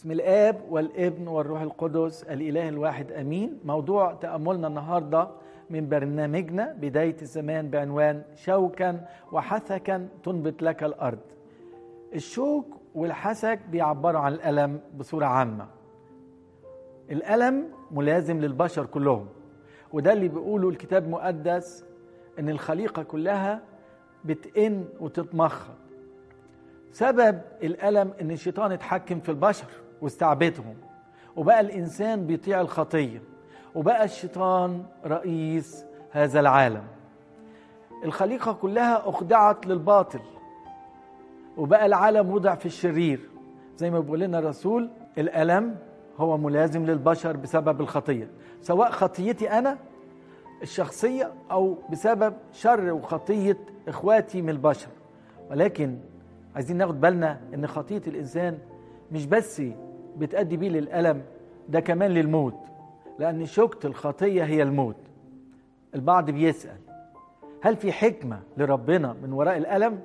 بسم الاب والابن والروح القدس الاله الواحد امين موضوع تاملنا النهارده من برنامجنا بدايه الزمان بعنوان شوكا وحثكا تنبت لك الارض الشوك والحسك بيعبروا عن الالم بصوره عامه الالم ملازم للبشر كلهم وده اللي بيقوله الكتاب المقدس ان الخليقه كلها بتئن وتتمخض سبب الالم ان الشيطان اتحكم في البشر واستعبدهم وبقى الانسان بيطيع الخطيه وبقى الشيطان رئيس هذا العالم الخليقه كلها اخضعت للباطل وبقى العالم وضع في الشرير زي ما بيقول لنا الرسول الالم هو ملازم للبشر بسبب الخطيه سواء خطيتي انا الشخصيه او بسبب شر وخطيه اخواتي من البشر ولكن عايزين ناخد بالنا ان خطيه الانسان مش بس بتأدي بيه للألم ده كمان للموت لأن شوكة الخطية هي الموت البعض بيسأل هل في حكمة لربنا من وراء الألم؟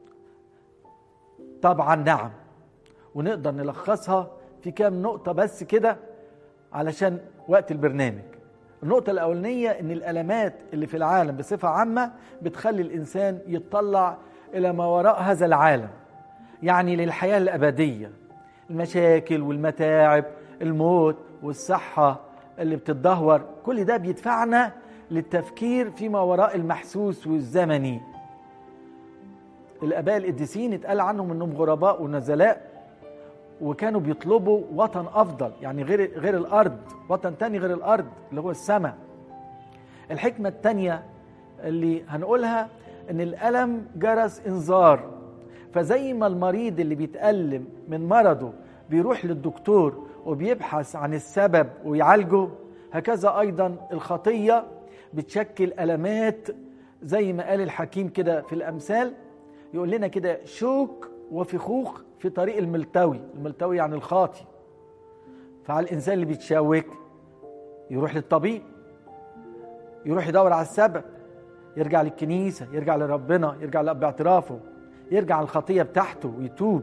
طبعا نعم ونقدر نلخصها في كام نقطة بس كده علشان وقت البرنامج النقطة الأولانية إن الألمات اللي في العالم بصفة عامة بتخلي الإنسان يتطلع إلى ما وراء هذا العالم يعني للحياة الأبدية المشاكل والمتاعب الموت والصحة اللي بتتدهور كل ده بيدفعنا للتفكير فيما وراء المحسوس والزمني الآباء القديسين اتقال عنهم انهم غرباء ونزلاء وكانوا بيطلبوا وطن افضل يعني غير غير الارض وطن تاني غير الارض اللي هو السماء الحكمه التانيه اللي هنقولها ان الالم جرس انذار فزي ما المريض اللي بيتألم من مرضه بيروح للدكتور وبيبحث عن السبب ويعالجه هكذا أيضا الخطية بتشكل ألمات زي ما قال الحكيم كده في الأمثال يقول لنا كده شوك وفخوخ في طريق الملتوي الملتوي يعني الخاطي فعلى الإنسان اللي بيتشوك يروح للطبيب يروح يدور على السبب يرجع للكنيسة يرجع لربنا يرجع باعترافه يرجع الخطيه بتاعته ويتوب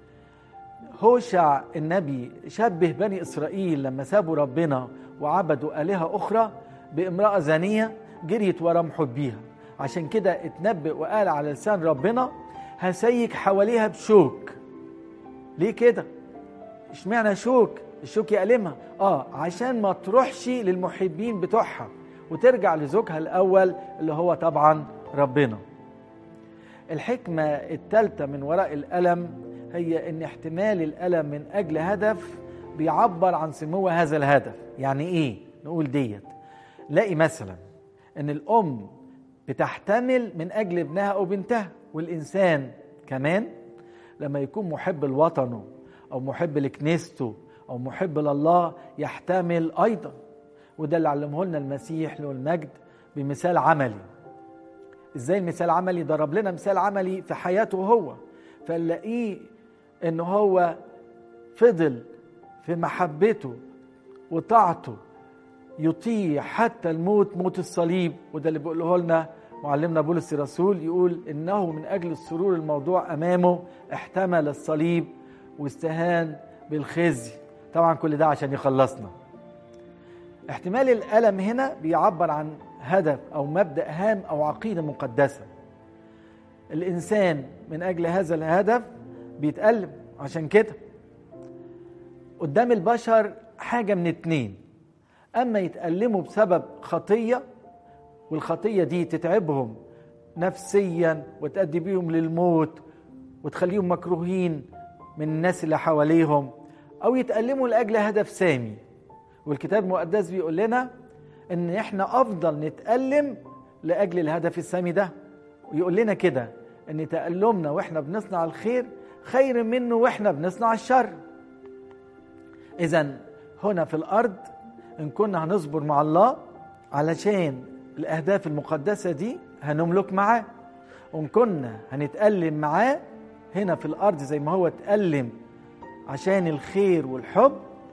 هوشع النبي شبه بني اسرائيل لما سابوا ربنا وعبدوا الهه اخرى بامراه زانيه جريت ورا محب بيها عشان كده اتنبأ وقال على لسان ربنا هسيك حواليها بشوك ليه كده اشمعنى شوك الشوك يألمها اه عشان ما تروحش للمحبين بتوعها وترجع لزوجها الاول اللي هو طبعا ربنا الحكمة الثالثة من وراء الألم هي أن احتمال الألم من أجل هدف بيعبر عن سمو هذا الهدف يعني إيه؟ نقول ديت لاقي مثلا أن الأم بتحتمل من أجل ابنها أو بنتها والإنسان كمان لما يكون محب لوطنه أو محب لكنيسته أو محب لله يحتمل أيضا وده اللي علمه لنا المسيح له المجد بمثال عملي ازاي المثال عملي ضرب لنا مثال عملي في حياته هو فنلاقيه ان هو فضل في محبته وطاعته يطيع حتى الموت موت الصليب وده اللي بيقوله لنا معلمنا بولس الرسول يقول انه من اجل السرور الموضوع امامه احتمل الصليب واستهان بالخزي طبعا كل ده عشان يخلصنا احتمال الالم هنا بيعبر عن هدف او مبدا هام او عقيده مقدسه الانسان من اجل هذا الهدف بيتالم عشان كده قدام البشر حاجه من اتنين اما يتالموا بسبب خطيه والخطيه دي تتعبهم نفسيا وتؤدي بيهم للموت وتخليهم مكروهين من الناس اللي حواليهم او يتالموا لاجل هدف سامي والكتاب المقدس بيقول لنا ان احنا افضل نتألم لاجل الهدف السامي ده ويقول لنا كده ان تألمنا واحنا بنصنع الخير خير منه واحنا بنصنع الشر اذا هنا في الارض ان كنا هنصبر مع الله علشان الاهداف المقدسه دي هنملك معاه وان كنا هنتألم معاه هنا في الارض زي ما هو اتألم عشان الخير والحب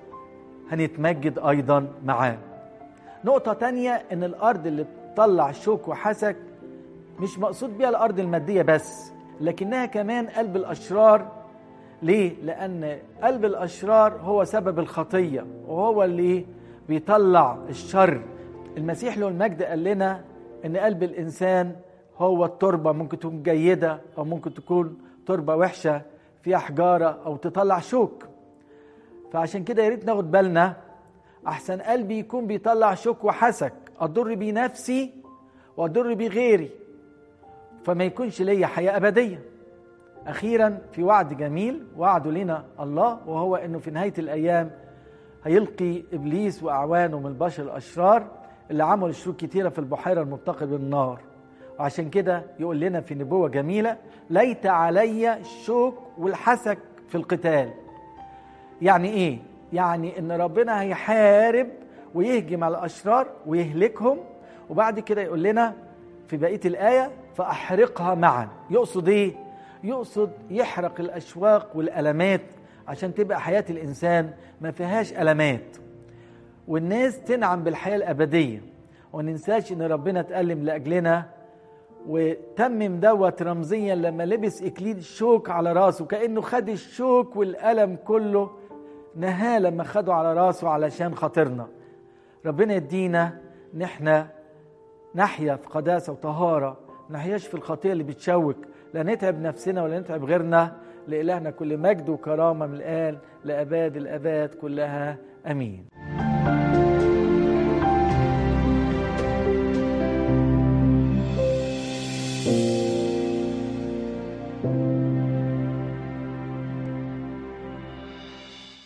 هنتمجد ايضا معاه نقطة تانية ان الارض اللي تطلع شوك وحسك مش مقصود بيها الارض المادية بس لكنها كمان قلب الاشرار ليه لان قلب الاشرار هو سبب الخطيه وهو اللي بيطلع الشر المسيح له المجد قال لنا ان قلب الانسان هو التربه ممكن تكون جيده او ممكن تكون تربه وحشه فيها حجاره او تطلع شوك فعشان كده يا ريت ناخد بالنا احسن قلبي يكون بيطلع شوك وحسك اضر بيه نفسي واضر بيه غيري فما يكونش ليا حياه ابديه اخيرا في وعد جميل وعده لنا الله وهو انه في نهايه الايام هيلقي ابليس واعوانه من البشر الاشرار اللي عملوا شرور كتيره في البحيره المتقده بالنار وعشان كده يقول لنا في نبوه جميله ليت علي الشوك والحسك في القتال يعني ايه يعني ان ربنا هيحارب ويهجم على الاشرار ويهلكهم وبعد كده يقول لنا في بقيه الايه فاحرقها معا يقصد ايه يقصد يحرق الاشواق والالمات عشان تبقى حياه الانسان ما فيهاش المات والناس تنعم بالحياه الابديه وننساش ان ربنا اتألم لاجلنا وتمم دوت رمزيا لما لبس اكليل الشوك على راسه كانه خد الشوك والالم كله نهاه لما خده على راسه علشان خاطرنا ربنا يدينا نحن نحيا في قداسه وطهاره نحياش في الخطيه اللي بتشوك لا نتعب نفسنا ولا نتعب غيرنا لإلهنا كل مجد وكرامه من الآن لأباد الآباد كلها آمين